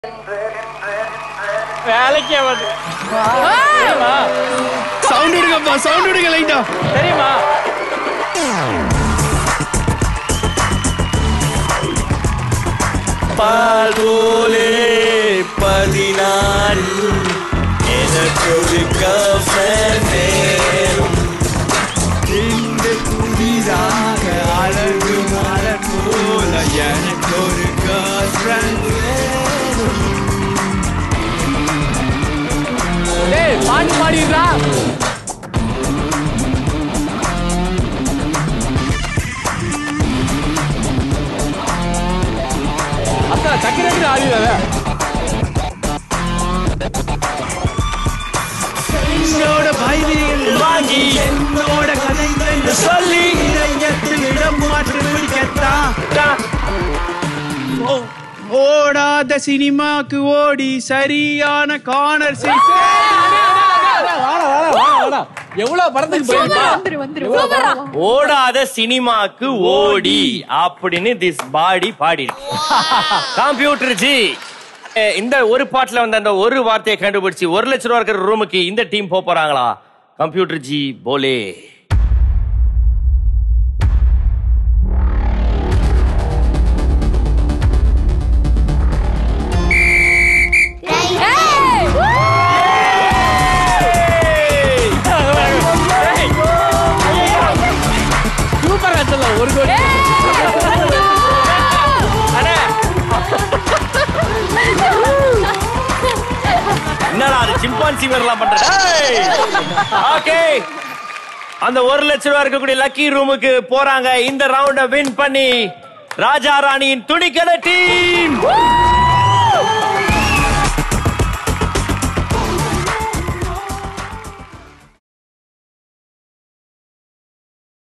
வேலைக்கே வந்து சவுண்ட் விடுங்கப்பா சவுண்ட் விடுங்க லைட்டா தெரியுமா பால் போலே பதினாறு எனக்கு ஒரு girlfriend வேணும். இந்த புதிதாக அழகு மலர் போல எனக்கு ஒரு girlfriend டேய் பாட்டு பாடிடுறா அக்கா டக்கு டக்கு ஆடிடுறாங்க என்னோட பைபிள் வாங்கி என்னோட கதைகள் சொல்லி இதயத்தில் இடம் மாற்றி பிடிக்கத்தான் ஓ- ஓடாத சினிமாக்கு ஓடி சரியான கார்னர் எவ்வளவு படத்துக்கு போயிருப்பா வந்துரு வந்துரு சூப்பரா ஓடாத சினிமாக்கு ஓடி அப்படின்னு this body body computer ji ஏ, இந்த ஒரு பாட்டுல வந்து அந்த ஒரு வார்த்தையை கண்டுபிடிச்சு ஒரு லட்ச ரூபா இருக்கிற ரூமுக்கு இந்த டீம் போக போறாங்களா கம்ப்யூட்டர் ஜி போலே சூப்பர் ஆச்சல்ல ஒரு கோடி அண்ணே. என்னடா அது சிம்பான்சி மாதிரிலாம் பண்ற ஓகே அந்த ஒரு லட்ச ரூபா இருக்கக்கூடிய லக்கி ரூமுக்கு போறாங்க இந்த ரவுண்ட வின் பண்ணி ராஜா ராணியின் துணிக்கடை டீம்